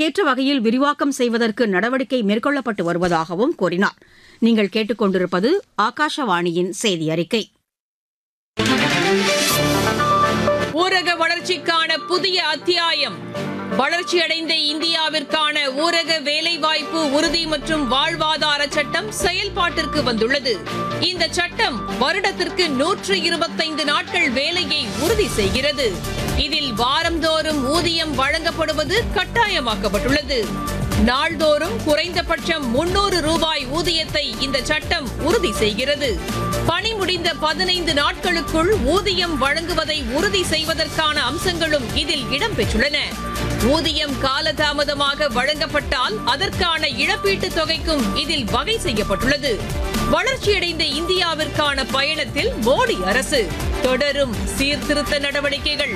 அதற்கேற்ற வகையில் விரிவாக்கம் செய்வதற்கு நடவடிக்கை மேற்கொள்ளப்பட்டு வருவதாகவும் கூறினார் நீங்கள் கேட்டுக்கொண்டிருப்பது ஆகாஷவாணியின் செய்தி அறிக்கை ஊரக வளர்ச்சிக்கான புதிய அத்தியாயம் வளர்ச்சியடைந்த இந்தியாவிற்கான ஊரக வேலைவாய்ப்பு உறுதி மற்றும் வாழ்வாதார சட்டம் செயல்பாட்டிற்கு வந்துள்ளது இந்த சட்டம் வருடத்திற்கு நூற்று இருபத்தைந்து நாட்கள் வேலையை உறுதி செய்கிறது இதில் வாரந்தோறும் ஊதியம் வழங்கப்படுவது கட்டாயமாக்கப்பட்டுள்ளது நாள்தோறும் குறைந்தபட்சம் முன்னூறு ரூபாய் ஊதியத்தை இந்த சட்டம் உறுதி செய்கிறது பணி முடிந்த பதினைந்து நாட்களுக்குள் ஊதியம் வழங்குவதை உறுதி செய்வதற்கான அம்சங்களும் இதில் இடம்பெற்றுள்ளன ஊதியம் காலதாமதமாக வழங்கப்பட்டால் அதற்கான இழப்பீட்டுத் தொகைக்கும் இதில் வகை செய்யப்பட்டுள்ளது வளர்ச்சியடைந்த இந்தியாவிற்கான பயணத்தில் மோடி அரசு தொடரும் சீர்திருத்த நடவடிக்கைகள்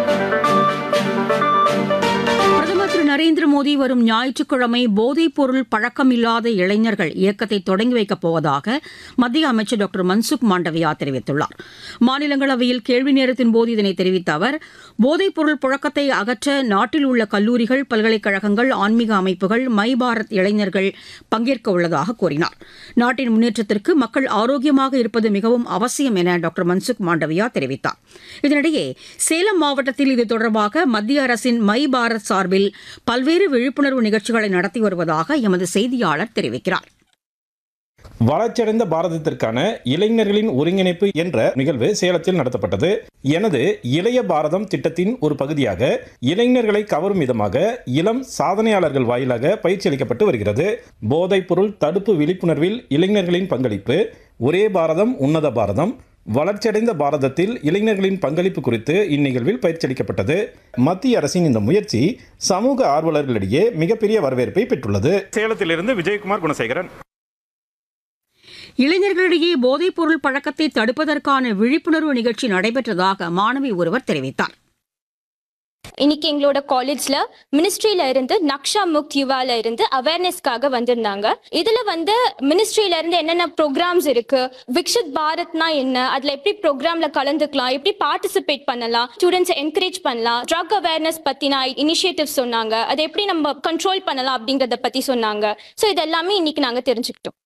பிரதமர் திரு நரேந்திர மோடி வரும் ஞாயிற்றுக்கிழமை போதைப் பொருள் பழக்கமில்லாத இளைஞர்கள் இயக்கத்தை தொடங்கி வைக்கப் போவதாக மத்திய அமைச்சர் டாக்டர் மன்சுக் மாண்டவியா தெரிவித்துள்ளார் மாநிலங்களவையில் கேள்வி நேரத்தின் போது இதனை தெரிவித்த அவர் போதைப் பொருள் புழக்கத்தை அகற்ற நாட்டில் உள்ள கல்லூரிகள் பல்கலைக்கழகங்கள் ஆன்மீக அமைப்புகள் மை பாரத் இளைஞர்கள் பங்கேற்க உள்ளதாக கூறினார் நாட்டின் முன்னேற்றத்திற்கு மக்கள் ஆரோக்கியமாக இருப்பது மிகவும் அவசியம் என டாக்டர் மன்சுக் மாண்டவியா தெரிவித்தார் இதனிடையே சேலம் மாவட்டத்தில் இது தொடர்பாக மத்திய அரசின் மை பாரத் சார்பில் பல்வேறு விழிப்புணர்வு நிகழ்ச்சிகளை நடத்தி வருவதாக எமது செய்தியாளர் தெரிவிக்கிறார் வளர்ச்சியடைந்த பாரதத்திற்கான இளைஞர்களின் ஒருங்கிணைப்பு என்ற நிகழ்வு சேலத்தில் நடத்தப்பட்டது எனது இளைய பாரதம் திட்டத்தின் ஒரு பகுதியாக இளைஞர்களை கவரும் விதமாக இளம் சாதனையாளர்கள் வாயிலாக பயிற்சி அளிக்கப்பட்டு வருகிறது போதைப் பொருள் தடுப்பு விழிப்புணர்வில் இளைஞர்களின் பங்களிப்பு ஒரே பாரதம் உன்னத பாரதம் வளர்ச்சியடைந்த பாரதத்தில் இளைஞர்களின் பங்களிப்பு குறித்து இந்நிகழ்வில் பயிற்சி அளிக்கப்பட்டது மத்திய அரசின் இந்த முயற்சி சமூக ஆர்வலர்களிடையே மிகப்பெரிய வரவேற்பை பெற்றுள்ளது சேலத்திலிருந்து விஜயகுமார் குணசேகரன் இளைஞர்களிடையே போதைப் பொருள் பழக்கத்தை தடுப்பதற்கான விழிப்புணர்வு நிகழ்ச்சி நடைபெற்றதாக மாணவி ஒருவர் தெரிவித்தார் இன்னைக்கு எங்களோட காலேஜ்ல மினிஸ்ட்ரியில இருந்து நக்ஷா முக்த் யுவால இருந்து அவேர்னஸ்க்காக வந்திருந்தாங்க இதுல வந்து மினிஸ்ட்ரியில இருந்து என்னென்ன ப்ரோக்ராம்ஸ் இருக்கு விக்ஷித் பாரத்னா என்ன அதுல எப்படி ப்ரோக்ராம்ல கலந்துக்கலாம் எப்படி பார்ட்டிசிபேட் பண்ணலாம் ஸ்டூடெண்ட்ஸ் என்கரேஜ் பண்ணலாம் ட்ரக் அவேர்னஸ் பத்தின இனிஷியேட்டிவ் சொன்னாங்க அதை எப்படி நம்ம கண்ட்ரோல் பண்ணலாம் அப்படிங்கறத பத்தி சொன்னாங்க ஸோ இது எல்லாமே இன்னைக்கு நாங்க தெரிஞ்சுக்கிட்டோம்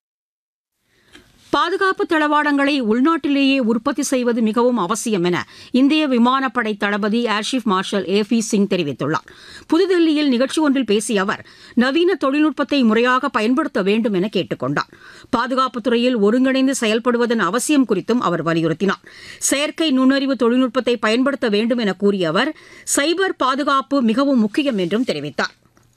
பாதுகாப்பு தளவாடங்களை உள்நாட்டிலேயே உற்பத்தி செய்வது மிகவும் அவசியம் என இந்திய விமானப்படை தளபதி air chief marshal A P Singh தெரிவித்துள்ளார் புதுதில்லியில் நிகழ்ச்சி ஒன்றில் பேசிய அவர் நவீன தொழில்நுட்பத்தை முறையாக பயன்படுத்த வேண்டும் என கேட்டுக் கொண்டார் பாதுகாப்புத் துறையில் ஒருங்கிணைந்து செயல்படுவதன் அவசியம் குறித்தும் அவர் வலியுறுத்தினார் செயற்கை நுண்ணறிவு தொழில்நுட்பத்தை பயன்படுத்த வேண்டும் என கூறிய அவர் சைபர் பாதுகாப்பு மிகவும் முக்கியம் என்றும் தெரிவித்தார்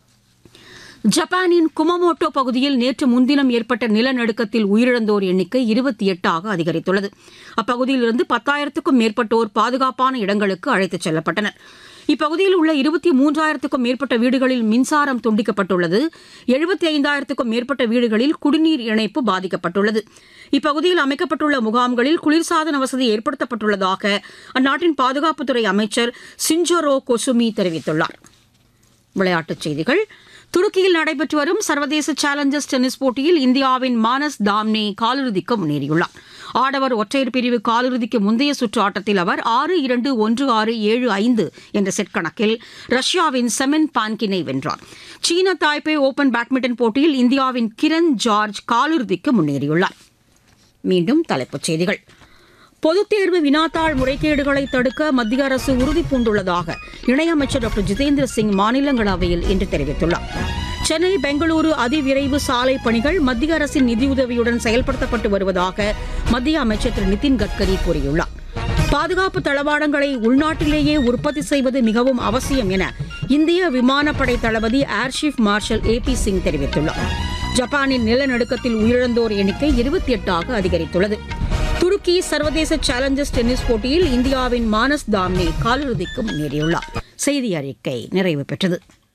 ஜப்பானின் குமமோட்டோ பகுதியில் நேற்று முன்தினம் ஏற்பட்ட நிலநடுக்கத்தில் உயிரிழந்தோர் எண்ணிக்கை இருபத்தி எட்டாக அதிகரித்துள்ளது அப்பகுதியிலிருந்து பத்தாயிரத்துக்கும் மேற்பட்டோர் பாதுகாப்பான இடங்களுக்கு அழைத்துச் செல்லப்பட்டனர் இப்பகுதியில் உள்ள இருபத்தி மூன்றாயிரத்துக்கும் மேற்பட்ட வீடுகளில் மின்சாரம் துண்டிக்கப்பட்டுள்ளது எழுபத்தி ஐந்தாயிரத்துக்கும் மேற்பட்ட வீடுகளில் குடிநீர் இணைப்பு பாதிக்கப்பட்டுள்ளது இப்பகுதியில் அமைக்கப்பட்டுள்ள முகாம்களில் குளிர்சாதன வசதி ஏற்படுத்தப்பட்டுள்ளதாக அந்நாட்டின் பாதுகாப்புத்துறை அமைச்சர் சிஞ்சோரோ கொசுமி தெரிவித்துள்ளார் விளையாட்டுச் செய்திகள் துருக்கியில் நடைபெற்று வரும் சர்வதேச சேலஞ்சர்ஸ் டென்னிஸ் போட்டியில் இந்தியாவின் மானஸ் தாம்னே காலிறுதிக்கு முன்னேறியுள்ளார் ஆடவர் ஒற்றையர் பிரிவு காலிறுதிக்கு முந்தைய சுற்று ஆட்டத்தில் அவர் ஆறு இரண்டு ஒன்று ஆறு ஏழு ஐந்து என்ற செட் கணக்கில் ரஷ்யாவின் செமன் பான்கினை வென்றார் சீன தாய்பே ஓபன் பேட்மிண்டன் போட்டியில் இந்தியாவின் கிரண் ஜார்ஜ் காலிறுதிக்கு முன்னேறியுள்ளார் மீண்டும் தலைப்புச் செய்திகள் பொதுத் தேர்வு வினாத்தாள் முறைகேடுகளை தடுக்க மத்திய அரசு உறுதி பூண்டுள்ளதாக இணையமைச்சர் டாக்டர் ஜிதேந்திர சிங் மாநிலங்களவையில் இன்று தெரிவித்துள்ளார் சென்னை பெங்களூரு அதிவிரைவு சாலை பணிகள் மத்திய அரசின் நிதியுதவியுடன் செயல்படுத்தப்பட்டு வருவதாக மத்திய அமைச்சர் திரு நிதின் கட்கரி கூறியுள்ளார் பாதுகாப்பு தளவாடங்களை உள்நாட்டிலேயே உற்பத்தி செய்வது மிகவும் அவசியம் என இந்திய விமானப்படை தளபதி air chief marshal A P Singh தெரிவித்துள்ளார் ஜப்பானின் நிலநடுக்கத்தில் உயிரிழந்தோர் எண்ணிக்கை இருபத்தி எட்டாக அதிகரித்துள்ளது துருக்கி சர்வதேச சேலஞ்சர்ஸ் டென்னிஸ் போட்டியில் இந்தியாவின் மானஸ் தாம்னே காலிறுதிக்கு முன்னேறியுள்ளார் செய்தி அறிக்கை நிறைவு பெற்றது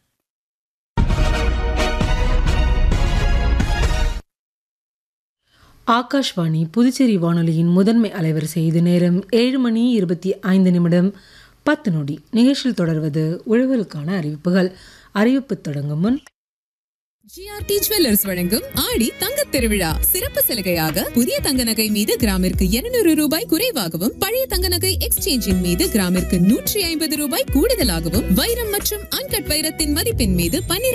ஆகாஷ்வாணி புதுச்சேரி வானொலியின் முதன்மை அலைவரிசை இது நேரம் ஏழு மணி இருபத்தி ஐந்து நிமிடம் பத்து நொடி நிகழ்ச்சியில் தொடர்வது உழவருக்கான அறிவிப்புகள் அறிவிப்பு தொடங்கும் முன் ஜிஆர்டி ஜுவல்லர்ஸ் வழங்கும் ஆடி தங்கத் திருவிழா சிறப்பு சலுகையாக புதிய தங்க நகை மீது கிராமிற்கு 200 ரூபாய் குறைவாகவும் பழைய தங்க நகை எக்ஸ்சேஞ்சின் மீது கிராமிற்கு நூற்றி ஐம்பது ரூபாய் கூடுதலாகவும் வைரம் மற்றும் அன்கட் வைரத்தின் மதிப்பின் மீது 12